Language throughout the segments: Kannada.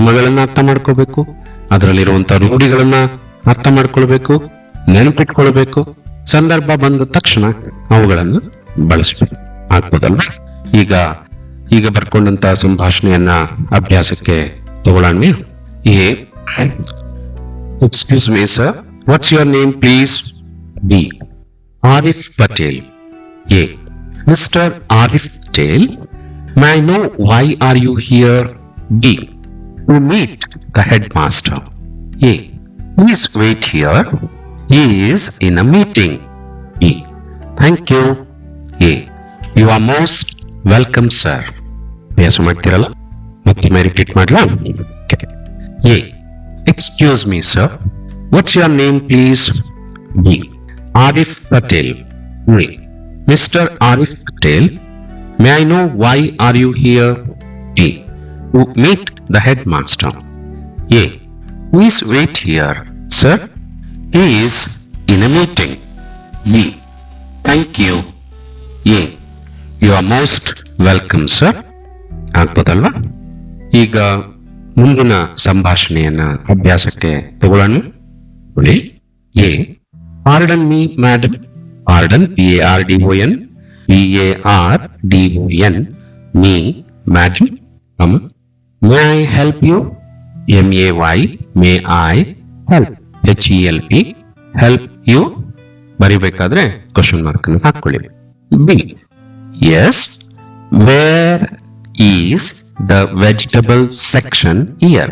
ನಿಯಮಗಳನ್ನ ಅರ್ಥ ಮಾಡ್ಕೋಬೇಕು ಅದರಲ್ಲಿರುವಂತ ರೂಢಿಗಳನ್ನ ಅರ್ಥ ಮಾಡ್ಕೊಳ್ಬೇಕು ನೆನಪಿಟ್ಕೊಳ್ಬೇಕು ಸಂದರ್ಭ ಬಂದ ತಕ್ಷಣ ಅವುಗಳನ್ನು ಬಳಸಬೇಕು ಆಗ್ಬೋದಲ್ವಾ ಈಗ ಈಗ ಬರ್ಕೊಂಡಂತ ಸಂಭಾಷಣೆಯನ್ನ ಅಭ್ಯಾಸಕ್ಕೆ ತಗೊಳ್ಳೋಣ A excuse me sir what's your name please B Arif Patel A. Mr. Arif Patel, may I know why are you here? B. To meet the headmaster. A. Please wait here. He is in a meeting. B. Thank you. A. You are most welcome, sir. ಅಭ್ಯಾಸ ಮಾಡ್ತಿರಲ್ಲ ಮತ್ತೊಮ್ಮೆ ರಿಪೀಟ್ ಮಾಡ್ಲಾ A excuse me sir what's your name please B Arif Patel A Mr. Arif Patel, may I know why are you here? B. To meet the headmaster. A. Please wait here, sir. He is in a meeting. B. Thank you. A. You are most welcome, sir. ಆಗ್ಬೋದಲ್ವಾ ಈಗ ಮುಂದಿನ ಸಂಭಾಷಣೆಯನ್ನ ಅಭ್ಯಾಸಕ್ಕೆ ತಗೊಳ್ಳೋಣ ನೋಡಿ A pardon me madam pardon P A R D O N P A R D O N me madam come may I help you M A Y may I help H E L P help you ಬರಿಬೇಕಾದ್ರೆ ಕ್ವಶನ್ ಮಾರ್ಕ್ ಅನ್ನು ಹಾಕೊಳ್ಳಿ B yes where is the vegetable section here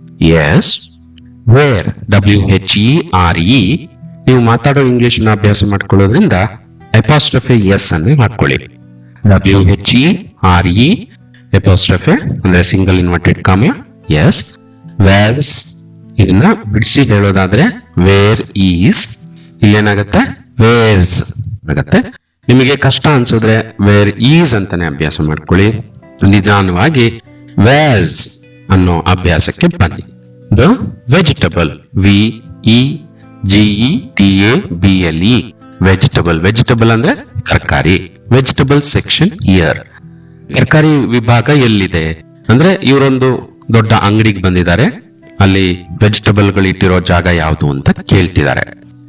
S where W H E R E ನೀವು ಮಾತಾಡೋ ಇಂಗ್ಲಿಷ್ ನ ಅಭ್ಯಾಸ ಮಾಡ್ಕೊಳ್ಳೋದ್ರಿಂದ ಎಪಾಸ್ಟ್ರಫೆ ಎಸ್ ಅನ್ನು ಹಾಕೊಳ್ಳಿ W H E R E apostrophe ಅಂದ್ರೆ single inverted comma S where's ಇದನ್ನ ಬಿಡಿಸಿ ಹೇಳೋದಾದ್ರೆ ವೇರ್ ಈಸ್ ಇಲ್ಲೇನಾಗತ್ತೆ ವೇರ್ಸ್ ಆಗತ್ತೆ ನಿಮಗೆ ಕಷ್ಟ ಅನ್ಸಿದ್ರೆ ವೇರ್ ಈಸ್ ಅಂತಾನೆ ಅಭ್ಯಾಸ ಮಾಡ್ಕೊಳ್ಳಿ ನಿಧಾನವಾಗಿ ವೇರ್ಸ್ ಅನ್ನೋ ಅಭ್ಯಾಸಕ್ಕೆ ಬನ್ನಿ the vegetable V E G E T A B L E vegetable vegetable ಅಂದ್ರೆ ತರಕಾರಿ ವೆಜಿಟಬಲ್ ಸೆಕ್ಷನ್ ಇಯರ್ ತರಕಾರಿ ವಿಭಾಗ ಎಲ್ಲಿದೆ ಅಂದ್ರೆ ಇವರೊಂದು ದೊಡ್ಡ ಅಂಗಡಿಗೆ ಬಂದಿದ್ದಾರೆ ಅಲ್ಲಿ ವೆಜಿಟಬಲ್ಗಳು ಇಟ್ಟಿರೋ ಜಾಗ ಯಾವುದು ಅಂತ ಕೇಳ್ತಿದ್ದಾರೆ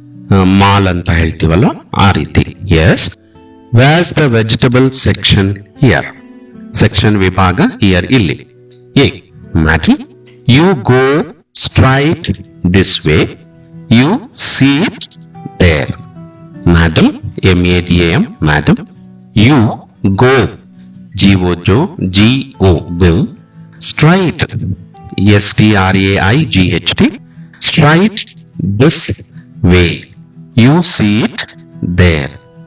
ಮಾಲ್ ಅಂತ ಹೇಳ್ತೀವಲ್ಲ ಆ ರೀತಿ yes where's the vegetable section here section ವಿಭಾಗ ಇಯರ್ ಇಲ್ಲಿ ಎ ಮ್ಯಾಟಿ you go straight this way you see it there madam m a d a m madam you go g o jo g o go straight s t r a i g h t straight this way you see it there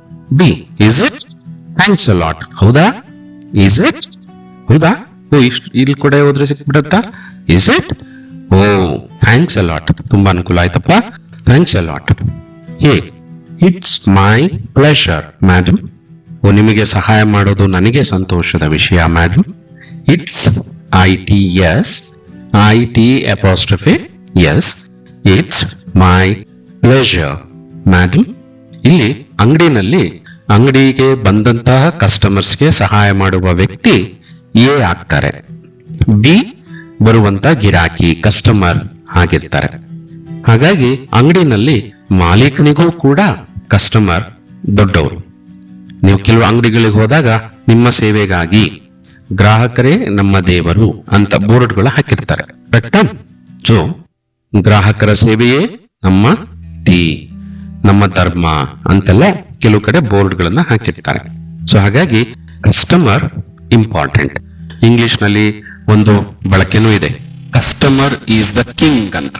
b is it thanks a lot ಹೌದಾ is it ಹೌದಾ ಓ ಇಷ್ಟು ಇಲ್ಲಿ ಕೂಡ ಹೋದ್ರೆ ಸಿಕ್ಬಿಡತ್ತಾ is it oh thanks a lot ತುಂಬಾ ಅನುಕೂಲ ಆಯ್ತಪ್ಪ thanks a lot A it's my pleasure madam oh ನಿಮಗೆ ಸಹಾಯ ಮಾಡೋದು ನನಗೆ ಸಂತೋಷದ ವಿಷಯ madam it's I T S I T apostrophe S it's my pleasure madam ಇಲ್ಲಿ ಅಂಗಡಿನಲ್ಲಿ ಅಂಗಡಿಗೆ ಬಂದಂತಹ ಕಸ್ಟಮರ್ಸ್ಗೆ ಸಹಾಯ ಮಾಡುವ ವ್ಯಕ್ತಿ ಎ ಆಗ್ತಾರೆ ಬಿ ಬರುವಂತ ಗಿರಾಕಿ ಕಸ್ಟಮರ್ ಆಗಿರ್ತಾರೆ ಹಾಗಾಗಿ ಅಂಗಡಿನಲ್ಲಿ ಮಾಲೀಕನಿಗೂ ಕೂಡ ಕಸ್ಟಮರ್ ದೊಡ್ಡವರು ನೀವು ಕೆಲವು ಅಂಗಡಿಗಳಿಗೆ ಹೋದಾಗ ನಿಮ್ಮ ಸೇವೆಗಾಗಿ ಗ್ರಾಹಕರೇ ನಮ್ಮ ದೇವರು ಅಂತ ಬೋರ್ಡ್ಗಳು ಹಾಕಿರ್ತಾರೆ ಕರೆಕ್ಟಾ ಸೊ ಗ್ರಾಹಕರ ಸೇವೆಯೇ ನಮ್ಮ ತಿ ನಮ್ಮ ಧರ್ಮ ಅಂತೆಲ್ಲ ಕೆಲವು ಕಡೆ ಬೋರ್ಡ್ಗಳನ್ನ ಹಾಕಿರ್ತಾರೆ ಸೊ ಹಾಗಾಗಿ ಕಸ್ಟಮರ್ ಇಂಪಾರ್ಟೆಂಟ್ ಇಂಗ್ಲಿಷ್ ನಲ್ಲಿ ಒಂದು ಬಳಕೆನೂ ಇದೆ ಕಸ್ಟಮರ್ ಈಸ್ ದ ಕಿಂಗ್ ಅಂತ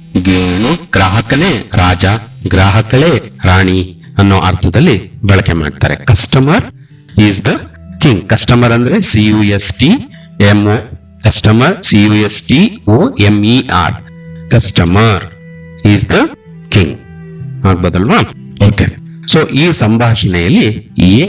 ಏನು ಗ್ರಾಹಕನೇ ರಾಜ ಗ್ರಾಹಕಳೇ ರಾಣಿ ಅನ್ನೋ ಅರ್ಥದಲ್ಲಿ ಬಳಕೆ ಮಾಡ್ತಾರೆ customer is the king customer ಅಂದ್ರೆ C U S T M O customer C U S T O M E R customer is the king ಆಗ್ಬೋದಲ್ವಾ ಓಕೆ ಸೊ ಈ ಸಂಭಾಷಣೆಯಲ್ಲಿ ಎ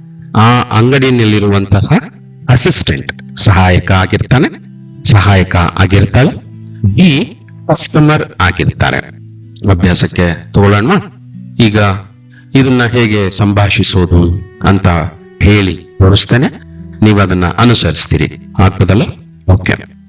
ಆ ಅಂಗಡಿನಲ್ಲಿರುವಂತಹ ಅಸಿಸ್ಟೆಂಟ್ ಸಹಾಯಕ ಆಗಿರ್ತಾನೆ ಸಹಾಯಕ ಆಗಿರ್ತಾಳೆ ಬಿ ಕಸ್ಟಮರ್ ಆಗಿರ್ತಾರೆ ಅಭ್ಯಾಸಕ್ಕೆ ತಗೊಳ್ಳೋಣ ಈಗ ಇದನ್ನ ಹೇಗೆ ಸಂಭಾಷಿಸೋದು ಅಂತ ಹೇಳಿ ತೋರಿಸ್ತೇನೆ ನೀವು ಅದನ್ನ ಅನುಸರಿಸ್ತೀರಿ ಆಗ್ಬೋದಲ್ಲ ಓಕೆ